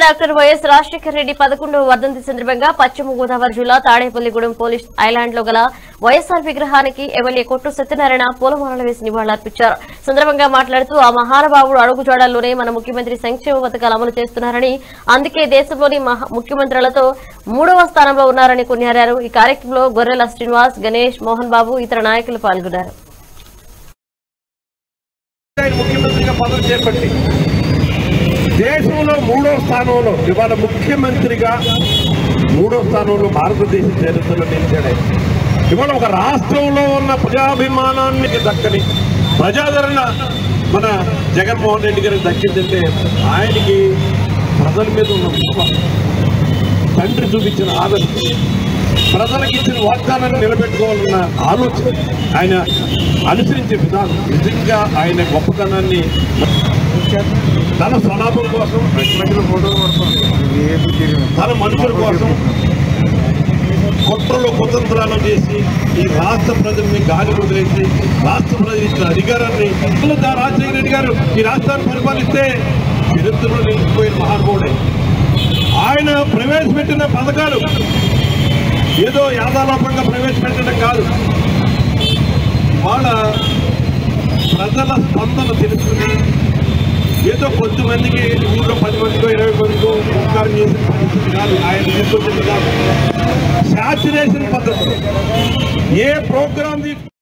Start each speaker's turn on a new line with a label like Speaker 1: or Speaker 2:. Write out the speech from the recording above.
Speaker 1: Doctor YS Rajasekhara Reddy పదకొండవ వర్ధంతి సందర్భంగా పశ్చిమ గోదావరి జిల్లా తాడేపల్లిగూడెం పోలీస్ ఐలాండ్ లో గల వైఎస్ఆర్ విగ్రహానికి ఎమ్మెల్యే కొట్టు సత్యనారాయణ పూలమాలలు వేసి నివాళులర్పించారు సందర్భంగా మాట్లాడుతూ ఆ మహానుభావుడు అడుగుజాడల్లోనే మన ముఖ్యమంత్రి సంక్షేమ పథకాలు అమలు చేస్తున్నారని అందుకే దేశంలోని మహా- ముఖ్యమంత్రులతో మూడవ స్థానంలో ఉన్నారని కొనియారారు ఈ కార్యక్రమంలో గొర్రెల శ్రీనివాస్ గణేష్ మోహన్ బాబు ఇతర నాయకులు పాల్గొన్నారు
Speaker 2: ఆయన ముఖ్యమంత్రిగా పదవి చేపట్టి దేశంలో మూడో స్థానంలో ఇవాళ ముఖ్యమంత్రిగా మూడో స్థానంలో భారతదేశ చరిత్రలో నిలిచాడు ఆయన. ఇవాళ ఒక రాష్ట్రంలో ఉన్న ప్రజాభిమానాన్ని దక్కని ప్రజాదరణ మన జగన్మోహన్ రెడ్డి గారికి దక్కిందంటే ఆయనకి ప్రజల మీద ఉన్న విశ్వాసం తండ్రి చూపించిన ఆదర్శం ప్రజలకు ఇచ్చిన వాగ్దానాన్ని నిలబెట్టుకోవాలన్న ఆలోచన ఆయన అనుసరించే విధానం నిజంగా ఆయన గొప్పతనాన్ని తన స్వలాభం కోసం తన మనుషుల కోసం కుట్రలు కుతంత్రాలు చేసి ఈ రాష్ట్ర ప్రజల్ని గాలి వదిలేసి రాష్ట్ర ప్రజలు ఇచ్చిన అధికారాన్ని దా రాజశేఖర రెడ్డి గారు ఈ రాష్ట్రాన్ని పరిపాలిస్తే చరిత్రలో నిలిచిపోయిన మహానుభావుడే ఆయన ప్రవేశపెట్టిన పథకాలు ఏదో యాదాలోపంగా ప్రవేశపెట్టడం కాదు వాళ్ళ ప్రజల స్పందన తెలుసుకుని ఏదో కొంతమందికి ఊళ్ళో పది మందికో ఇరవై మందికో ఉపకారం చేసిన పరిస్థితి కాదు ఆయన తీసుకొచ్చింది కాదు శాచురేషన్ పద్ధతి ఏ ప్రోగ్రామ్